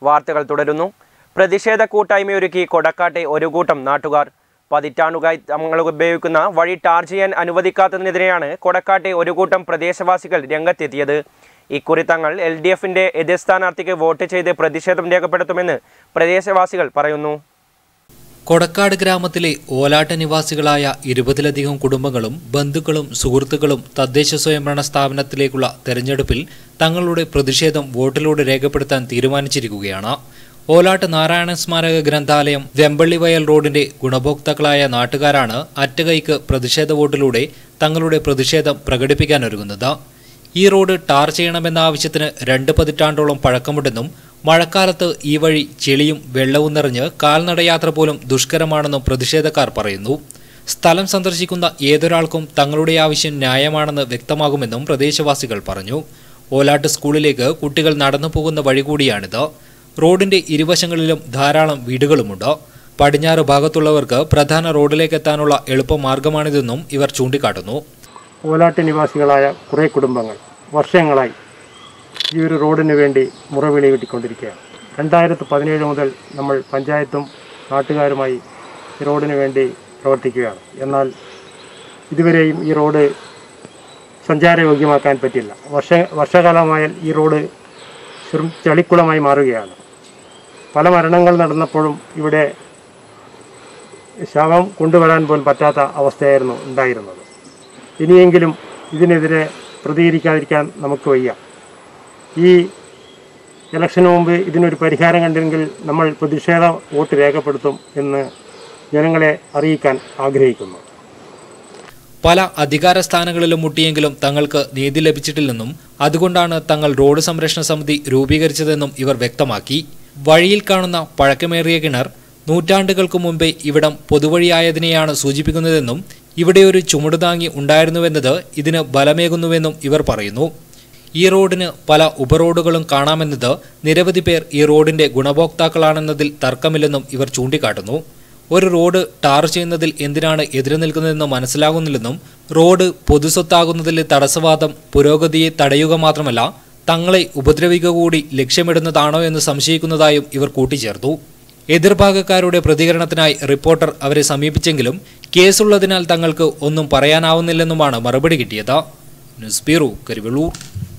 വാർത്തകൾ തുടരുന്നു പ്രതിഷേധ കൂട്ടായ്മയൊരുക്കി കൊടക്കാട്ടെ ഒരു കൂട്ടം നാട്ടുകാർ പതിറ്റാണ്ടുകായി തങ്ങൾ ഉപയോഗിക്കുന്ന വഴി ടാർ ചെയ്യാൻ അനുവദിക്കാത്തതിനെതിരെയാണ് കൊടക്കാട്ടെ ഒരു കൂട്ടം പ്രദേശവാസികൾ രംഗത്തെത്തിയത് ഇക്കുറി തങ്ങൾ എൽ ഡി എഫിന്റെ എതിർ സ്ഥാനാർത്ഥിക്ക് വോട്ട് ചെയ്ത് പ്രതിഷേധം രേഖപ്പെടുത്തുമെന്ന് പ്രദേശവാസികൾ പറയുന്നു കൊടക്കാട് ഗ്രാമത്തിലെ ഓലാട്ട നിവാസികളായ ഇരുപതിലധികം കുടുംബങ്ങളും ബന്ധുക്കളും സുഹൃത്തുക്കളും തദ്ദേശ സ്വയംഭരണ സ്ഥാപനത്തിലേക്കുള്ള തെരഞ്ഞെടുപ്പിൽ തങ്ങളുടെ പ്രതിഷേധം വോട്ടിലൂടെ രേഖപ്പെടുത്താൻ തീരുമാനിച്ചിരിക്കുകയാണ് ഓലാട്ട് നാരായണ സ്മാരക ഗ്രന്ഥാലയം വെമ്പള്ളി വയൽ റോഡിന്റെ ഗുണഭോക്താക്കളായ നാട്ടുകാരാണ് അറ്റകൈക്ക് പ്രതിഷേധ വോട്ടിലൂടെ തങ്ങളുടെ പ്രതിഷേധം പ്രകടിപ്പിക്കാനൊരുങ്ങുന്നത് ഈ റോഡ് ടാർ ചെയ്യണമെന്ന ആവശ്യത്തിന് രണ്ട് പതിറ്റാണ്ടോളം പഴക്കമുണ്ടെന്നും മഴക്കാലത്ത് ഈ വഴി ചെളിയും വെള്ളവും നിറഞ്ഞ് കാൽനടയാത്ര പോലും ദുഷ്കരമാണെന്നും പ്രതിഷേധക്കാർ പറയുന്നു സ്ഥലം സന്ദർശിക്കുന്ന ഏതൊരാൾക്കും തങ്ങളുടെ ആവശ്യം ന്യായമാണെന്ന് വ്യക്തമാകുമെന്നും പ്രദേശവാസികൾ പറഞ്ഞു ഓലാട്ട് സ്കൂളിലേക്ക് കുട്ടികൾ നടന്നു പോകുന്ന വഴി കൂടിയാണിത് റോഡിന്റെ ഇരുവശങ്ങളിലും ധാരാളം വീടുകളുമുണ്ട് പടിഞ്ഞാറ് ഭാഗത്തുള്ളവർക്ക് പ്രധാന റോഡിലേക്ക് എത്താനുള്ള എളുപ്പമാർഗമാണിതെന്നും ഇവർ ചൂണ്ടിക്കാട്ടുന്നു ഓലാട്ട് നിവാസികളായ കുറേ കുടുംബങ്ങൾ വർഷങ്ങളായി ഈ ഒരു റോഡിന് വേണ്ടി മുറവിളി കിട്ടിക്കൊണ്ടിരിക്കുകയാണ് രണ്ടായിരത്തി പതിനേഴ് മുതൽ നമ്മൾ പഞ്ചായത്തും നാട്ടുകാരുമായി ഈ റോഡിന് വേണ്ടി പ്രവർത്തിക്കുകയാണ് എന്നാൽ ഇതുവരെയും ഈ റോഡ് സഞ്ചാരയോഗ്യമാക്കാൻ പറ്റില്ല വർഷ വർഷകാലമായാൽ ഈ റോഡ് ചെറു ചളിക്കുളമായി മാറുകയാണ് പല മരണങ്ങൾ നടന്നപ്പോഴും ഇവിടെ ശവം കൊണ്ടുവരാൻ പോലും പറ്റാത്ത അവസ്ഥയായിരുന്നു ഉണ്ടായിരുന്നത് ഇനിയെങ്കിലും ഇതിനെതിരെ പ്രതികരിക്കാതിരിക്കാൻ നമുക്ക് വയ്യ ഈ ഇലക്ഷന് മുമ്പ് ഇതിനൊരു പരിഹാരം കണ്ടെങ്കിൽ നമ്മൾ പ്രതിഷേധ വോട്ട് രേഖപ്പെടുത്തും എന്ന് ജനങ്ങളെ അറിയിക്കാൻ ആഗ്രഹിക്കുന്നു പല അധികാര സ്ഥാനങ്ങളിലും മുട്ടിയെങ്കിലും തങ്ങൾക്ക് നീതി ലഭിച്ചിട്ടില്ലെന്നും അതുകൊണ്ടാണ് തങ്ങൾ റോഡ് സംരക്ഷണ സമിതി രൂപീകരിച്ചതെന്നും ഇവർ വ്യക്തമാക്കി വഴിയിൽ കാണുന്ന പഴക്കമേറിയ കിണർ നൂറ്റാണ്ടുകൾക്ക് മുമ്പേ ഇവിടം പൊതുവഴിയായതിനെയാണ് സൂചിപ്പിക്കുന്നതെന്നും ഇവിടെ ഒരു ചുമടുതാങ്ങി ഉണ്ടായിരുന്നുവെന്നത് ഇതിന് ബലമേകുന്നുവെന്നും ഇവർ പറയുന്നു ഈ റോഡിന് പല ഉപറോഡുകളും കാണാമെന്നത് നിരവധി പേർ ഈ റോഡിന്റെ ഗുണഭോക്താക്കളാണെന്നതിൽ തർക്കമില്ലെന്നും ഇവർ ചൂണ്ടിക്കാട്ടുന്നു ഒരു റോഡ് ടാർ ചെയ്യുന്നതിൽ എന്തിനാണ് എതിര് നിൽക്കുന്നതെന്ന് മനസ്സിലാകുന്നില്ലെന്നും റോഡ് പൊതുസ്വത്താകുന്നതിലെ തടസ്സവാദം പുരോഗതിയെ തടയുക മാത്രമല്ല തങ്ങളെ ഉപദ്രവിക്കുക കൂടി ലക്ഷ്യമിടുന്നതാണോ എന്ന് സംശയിക്കുന്നതായും ഇവർ കൂട്ടിച്ചേർത്തു എതിർഭാഗക്കാരുടെ പ്രതികരണത്തിനായി റിപ്പോർട്ടർ അവരെ സമീപിച്ചെങ്കിലും കേസുള്ളതിനാൽ തങ്ങൾക്ക് ഒന്നും പറയാനാവുന്നില്ലെന്നുമാണ് മറുപടി കിട്ടിയത് ന്യൂസ് ബ്യൂറോ കരിവെള്ളൂർ